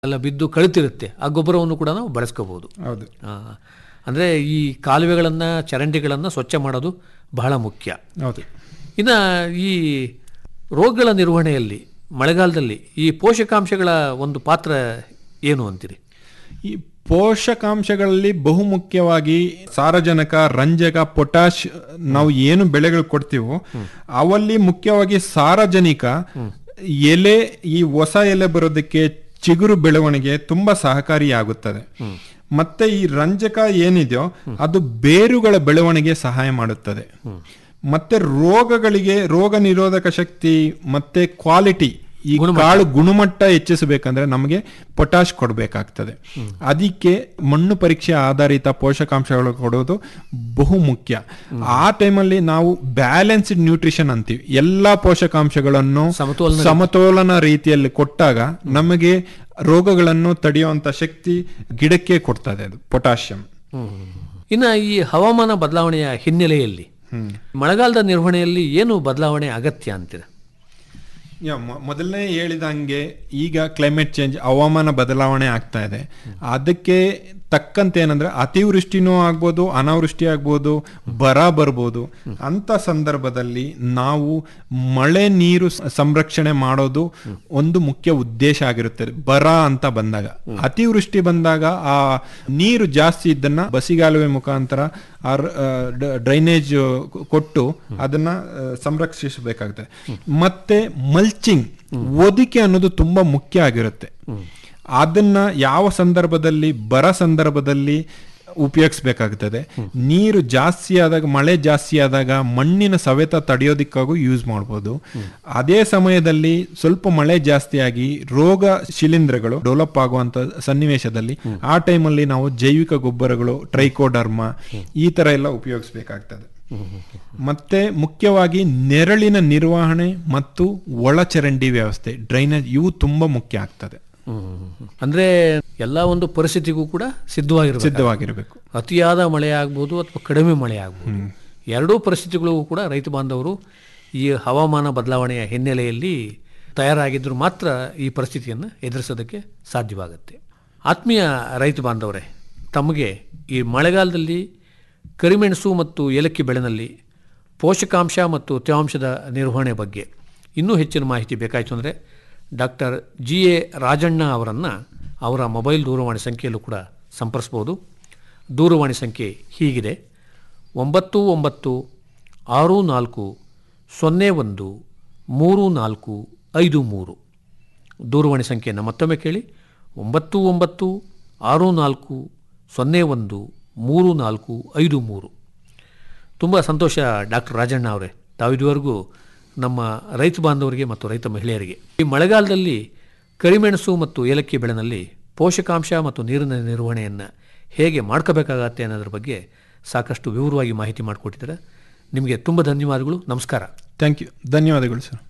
ಎಲ್ಲ ಬಿದ್ದು ಕಳಿತಿರುತ್ತೆ ಆ ಗೊಬ್ಬರವನ್ನು ಕೂಡ ನಾವು ಬಳಸ್ಕೋಬಹುದು ಹೌದು ಅಂದರೆ ಈ ಕಾಲುವೆಗಳನ್ನು ಚರಂಡಿಗಳನ್ನು ಸ್ವಚ್ಛ ಮಾಡೋದು ಬಹಳ ಮುಖ್ಯ ಹೌದು ಇನ್ನು ಈ ರೋಗಗಳ ನಿರ್ವಹಣೆಯಲ್ಲಿ ಮಳೆಗಾಲದಲ್ಲಿ ಈ ಪೋಷಕಾಂಶಗಳ ಒಂದು ಪಾತ್ರ ಏನು ಅಂತೀರಿ ಈ ಪೋಷಕಾಂಶಗಳಲ್ಲಿ ಬಹುಮುಖ್ಯವಾಗಿ ಸಾರಜನಕ ರಂಜಕ ಪೊಟ್ಯಾಶ್ ನಾವು ಏನು ಬೆಳೆಗಳು ಕೊಡ್ತೀವೋ ಅವಲ್ಲಿ ಮುಖ್ಯವಾಗಿ ಸಾರಜನಿಕ ಎಲೆ ಈ ಹೊಸ ಎಲೆ ಬರೋದಕ್ಕೆ ಚಿಗುರು ಬೆಳವಣಿಗೆ ತುಂಬಾ ಸಹಕಾರಿಯಾಗುತ್ತದೆ ಮತ್ತೆ ಈ ರಂಜಕ ಏನಿದೆಯೋ ಅದು ಬೇರುಗಳ ಬೆಳವಣಿಗೆ ಸಹಾಯ ಮಾಡುತ್ತದೆ ಮತ್ತೆ ರೋಗಗಳಿಗೆ ರೋಗ ನಿರೋಧಕ ಶಕ್ತಿ ಮತ್ತೆ ಕ್ವಾಲಿಟಿ ಈ ಕಾಳು ಗುಣಮಟ್ಟ ಹೆಚ್ಚಿಸಬೇಕಂದ್ರೆ ನಮಗೆ ಪೊಟ್ಯಾಶ್ ಕೊಡಬೇಕಾಗ್ತದೆ ಅದಕ್ಕೆ ಮಣ್ಣು ಪರೀಕ್ಷೆ ಆಧಾರಿತ ಪೋಷಕಾಂಶಗಳು ಕೊಡೋದು ಬಹು ಮುಖ್ಯ ಆ ಟೈಮಲ್ಲಿ ನಾವು ಬ್ಯಾಲೆನ್ಸ್ಡ್ ನ್ಯೂಟ್ರಿಷನ್ ಅಂತೀವಿ ಎಲ್ಲಾ ಪೋಷಕಾಂಶಗಳನ್ನು ಸಮತೋಲನ ಸಮತೋಲನ ರೀತಿಯಲ್ಲಿ ಕೊಟ್ಟಾಗ ನಮಗೆ ರೋಗಗಳನ್ನು ತಡೆಯುವಂತ ಶಕ್ತಿ ಗಿಡಕ್ಕೆ ಕೊಡ್ತದೆ ಅದು ಪೊಟ್ಯಾಷಿಯಂ ಇನ್ನು ಈ ಹವಾಮಾನ ಬದಲಾವಣೆಯ ಹಿನ್ನೆಲೆಯಲ್ಲಿ ಮಳೆಗಾಲದ ನಿರ್ವಹಣೆಯಲ್ಲಿ ಏನು ಬದಲಾವಣೆ ಅಗತ್ಯ ಅಂತೀರ ಯಾ, ಮೊ- ಮೊದಲನೇ ಹೇಳಿದಂಗೆ ಈಗ ಕ್ಲೈಮೇಟ್ ಚೇಂಜ್ ಹವಾಮಾನ ಬದಲಾವಣೆ ಆಗ್ತಾ ಇದೆ ಅದಕ್ಕೆ ತಕ್ಕಂತೆ ಏನಂದ್ರೆ ಅತಿವೃಷ್ಟಿನೂ ಆಗ್ಬೋದು ಅನಾವೃಷ್ಟಿ ಆಗ್ಬೋದು ಬರ ಬರ್ಬೋದು ಅಂತ ಸಂದರ್ಭದಲ್ಲಿ ನಾವು ಮಳೆ ನೀರು ಸ- ಸಂರಕ್ಷಣೆ ಮಾಡೋದು ಒಂದು ಮುಖ್ಯ ಉದ್ದೇಶ ಆಗಿರುತ್ತದೆ ಬರ ಅಂತ ಬಂದಾಗ ಅತಿವೃಷ್ಟಿ ಬಂದಾಗ ಆ ನೀರು ಜಾಸ್ತಿ ಇದ್ದನ್ನ ಬಸಿಗಾಲುವೆ ಮುಖಾಂತರ ಆ ರ- ಆ, ಡ- ಡ್ರೈನೇಜ್ ಕೊಟ್ಟು ಅದನ್ನ ಆ, ಸಂರಕ್ಷಿಸಬೇಕಾಗುತ್ತೆ ಮತ್ತೆ ಮಲ್ಚಿಂಗ್ ಒದಿಕೆ ಅನ್ನೋದು ತುಂಬಾ ಮುಖ್ಯ ಆಗಿರುತ್ತೆ ಅದನ್ನ ಯಾವ ಸಂದರ್ಭದಲ್ಲಿ ಬರ ಸಂದರ್ಭದಲ್ಲಿ ಉಪಯೋಗಿಸ್ಬೇಕಾಗುತ್ತದೆ ನೀರು ಜಾಸ್ತಿ ಆದಾಗ ಮಳೆ ಜಾಸ್ತಿ ಆದಾಗ ಮಣ್ಣಿನ ಸವೆತ ತಡೆಯೋದಕ್ಕಾಗೂ ಯೂಸ್ ಮಾಡ್ಬೋದು ಅದೇ ಸಮಯದಲ್ಲಿ ಸ್ವಲ್ಪ ಮಳೆ ಜಾಸ್ತಿ ಆಗಿ ರೋಗ ಶಿಲೀಂಧ್ರಗಳು ಡೆವಲಪ್ ಆಗುವಂತ ಸನ್ನಿವೇಶದಲ್ಲಿ ಆ ಟೈಮಲ್ಲಿ ನಾವು ಜೈವಿಕ ಗೊಬ್ಬರಗಳು ಟ್ರೈಕೋಡರ್ಮ ಈ ತರ ಎಲ್ಲ ಉಪಯೋಗಿಸ್ಬೇಕಾಗ್ತದೆ ಮತ್ತೆ ಮುಖ್ಯವಾಗಿ ನೆರಳಿನ ನಿರ್ವಹಣೆ ಮತ್ತು ಒಳಚರಂಡಿ ವ್ಯವಸ್ಥೆ ಡ್ರೈನೇಜ್ ಇವು ತುಂಬಾ ಮುಖ್ಯ ಆಗ್ತದೆ ಅಂದ್ರೆ ಎಲ್ಲ ಒಂದು ಪರಿಸ್ಥಿತಿಗೂ ಕೂಡ ಸಿದ್ಧವಾಗಿರಬೇಕು ಸಿದ್ಧವಾಗಿರಬೇಕು ಅತಿಯಾದ ಮಳೆ ಆಗ್ಬೋದು ಅಥವಾ ಕಡಿಮೆ ಮಳೆ ಆಗ್ಬೋದು ಎರಡೂ ಪರಿಸ್ಥಿತಿಗಳಿಗೂ ಕೂಡ ರೈತ ಬಾಂಧವರು ಈ ಹವಾಮಾನ ಬದಲಾವಣೆಯ ಹಿನ್ನೆಲೆಯಲ್ಲಿ ತಯಾರಾಗಿದ್ದರೂ ಮಾತ್ರ ಈ ಪರಿಸ್ಥಿತಿಯನ್ನು ಎದುರಿಸೋದಕ್ಕೆ ಸಾಧ್ಯವಾಗುತ್ತೆ ಆತ್ಮೀಯ ರೈತ ಬಾಂಧವರೇ ತಮಗೆ ಈ ಮಳೆಗಾಲದಲ್ಲಿ ಕರಿಮೆಣಸು ಮತ್ತು ಏಲಕ್ಕಿ ಬೆಳೆನಲ್ಲಿ ಪೋಷಕಾಂಶ ಮತ್ತು ತೇವಾಂಶದ ನಿರ್ವಹಣೆ ಬಗ್ಗೆ ಇನ್ನೂ ಹೆಚ್ಚಿನ ಮಾಹಿತಿ ಬೇಕಾಯಿತು ಅಂದರೆ ಡಾಕ್ಟರ್ ಜಿ ಎ ರಾಜಣ್ಣ ಅವರನ್ನು ಅವರ ಮೊಬೈಲ್ ದೂರವಾಣಿ ಸಂಖ್ಯೆಯಲ್ಲೂ ಕೂಡ ಸಂಪರ್ಸ್ಬೋದು ದೂರವಾಣಿ ಸಂಖ್ಯೆ ಹೀಗಿದೆ ಒಂಬತ್ತು ಒಂಬತ್ತು ಆರು ನಾಲ್ಕು ಸೊನ್ನೆ ಒಂದು ಮೂರು ನಾಲ್ಕು ಐದು ಮೂರು ದೂರವಾಣಿ ಸಂಖ್ಯೆಯನ್ನು ಮತ್ತೊಮ್ಮೆ ಕೇಳಿ ಒಂಬತ್ತು ಒಂಬತ್ತು ಆರು ನಾಲ್ಕು ಸೊನ್ನೆ ಒಂದು ಮೂರು ನಾಲ್ಕು ಐದು ಮೂರು ತುಂಬ ಸಂತೋಷ ಡಾಕ್ಟರ್ ರಾಜಣ್ಣ ಅವರೇ ತಾವು ಇದುವರೆಗೂ ನಮ್ಮ ರೈತ ಬಾಂಧವರಿಗೆ ಮತ್ತು ರೈತ ಮಹಿಳೆಯರಿಗೆ ಈ ಮಳೆಗಾಲದಲ್ಲಿ ಕರಿಮೆಣಸು ಮತ್ತು ಏಲಕ್ಕಿ ಬೆಳೆನಲ್ಲಿ ಪೋಷಕಾಂಶ ಮತ್ತು ನೀರಿನ ನಿರ್ವಹಣೆಯನ್ನು ಹೇಗೆ ಮಾಡ್ಕೋಬೇಕಾಗತ್ತೆ ಅನ್ನೋದ್ರ ಬಗ್ಗೆ ಸಾಕಷ್ಟು ವಿವರವಾಗಿ ಮಾಹಿತಿ ಮಾಡಿಕೊಟ್ಟಿದ್ದಾರೆ ನಿಮಗೆ ತುಂಬ ಧನ್ಯವಾದಗಳು ನಮಸ್ಕಾರ ಥ್ಯಾಂಕ್ ಯು ಧನ್ಯವಾದಗಳು ಸರ್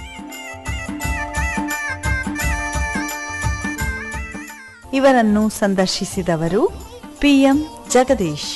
ಇವರನ್ನು ಸಂದರ್ಶಿಸಿದವರು ಪಿಎಂ ಜಗದೀಶ್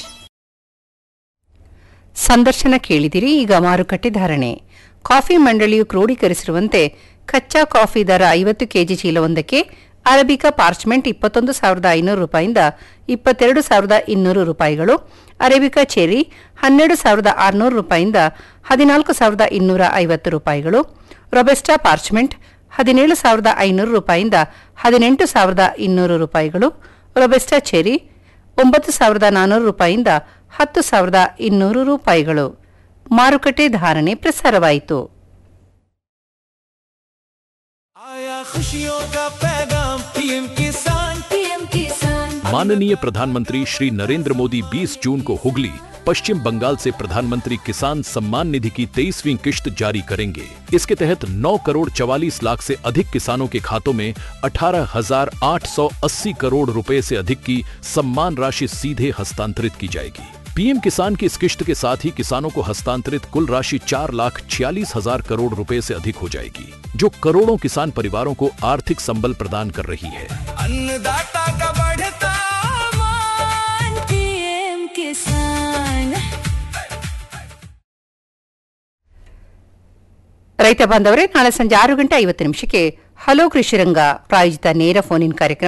ಸಂದರ್ಶನ ಕೇಳಿದಿರಿ ಈಗ ಮಾರುಕಟ್ಟೆ ಧಾರಣೆ ಕಾಫಿ ಮಂಡಳಿಯು ಕ್ರೋಢೀಕರಿಸಿರುವಂತೆ ಕಚ್ಚಾ ಕಾಫಿ ದರ ಐವತ್ತು ಕೆಜಿ ಚೀಲವೊಂದಕ್ಕೆ ಅರಬಿಕಾ ಪಾರ್ಚ್ಮೆಂಟ್ ಇಪ್ಪತ್ತೊಂದು ಸಾವಿರದ ಐನೂರು ರೂಪಾಯಿಂದ ಇಪ್ಪತ್ತೆರಡು ಸಾವಿರದ ಇನ್ನೂರು ರೂಪಾಯಿಗಳು ಅರೇಬಿಕಾ ಚೆರಿ ಹನ್ನೆರಡು ಸಾವಿರದ ಆರುನೂರು ರೂಪಾಯಿಂದ ಹದಿನಾಲ್ಕು ಸಾವಿರದ ಇನ್ನೂರ ಐವತ್ತು ರೂಪಾಯಿಗಳು ರೊಬೆಸ್ಟಾ ಪಾರ್ಚ್ಮೆಂಟ್ ಹದಿನೇಳು ಸಾವಿರದ ಐನೂರು ರೂಪಾಯಿಂದ ಹದಿನೆಂಟು ಸಾವಿರದ ಇನ್ನೂರು ರೂಪಾಯಿಗಳು ರೊಬೆಸ್ಟಾ ಚೆರಿ ಒಂಬತ್ತು ಸಾವಿರದ ನಾನ್ನೂರು ರೂಪಾಯಿಂದ ಹತ್ತು ಸಾವಿರದ ಇನ್ನೂರು ರೂಪಾಯಿಗಳು ಮಾರುಕಟ್ಟೆ ಧಾರಣೆ ಪ್ರಸಾರವಾಯಿತು आया खुशियों का पैगाम पीएम किसान पीएम किसान माननीय प्रधानमंत्री श्री नरेंद्र मोदी 20 जून को हुगली पश्चिम बंगाल से प्रधानमंत्री किसान सम्मान निधि की तेईसवीं किश्त जारी करेंगे इसके तहत 9 करोड़ 44 लाख से अधिक किसानों के खातों में 18,880 करोड़ रुपए से अधिक की सम्मान राशि सीधे हस्तांतरित की जाएगी पीएम किसान की इस किश्त के साथ ही किसानों को हस्तांतरित कुल राशि चार लाख छियालीस हजार करोड़ रुपए से अधिक हो जाएगी जो करोड़ों किसान परिवारों को आर्थिक संबल प्रदान कर रही है अन्नदाता का बढ़ता मान पीएम किसान ರೈತ ಬಾಂಧವರೇ ನಾಳೆ ಸಂಜೆ ಆರು ಗಂಟೆ ಐವತ್ತು ನಿಮಿಷಕ್ಕೆ ಹಲೋ ಕೃಷಿರಂಗ ಪ್ರಾಯೋಜಿತ ನೇರ ಫೋನ್ ಇನ್ ಕಾರ್ಯಕ್ರಮ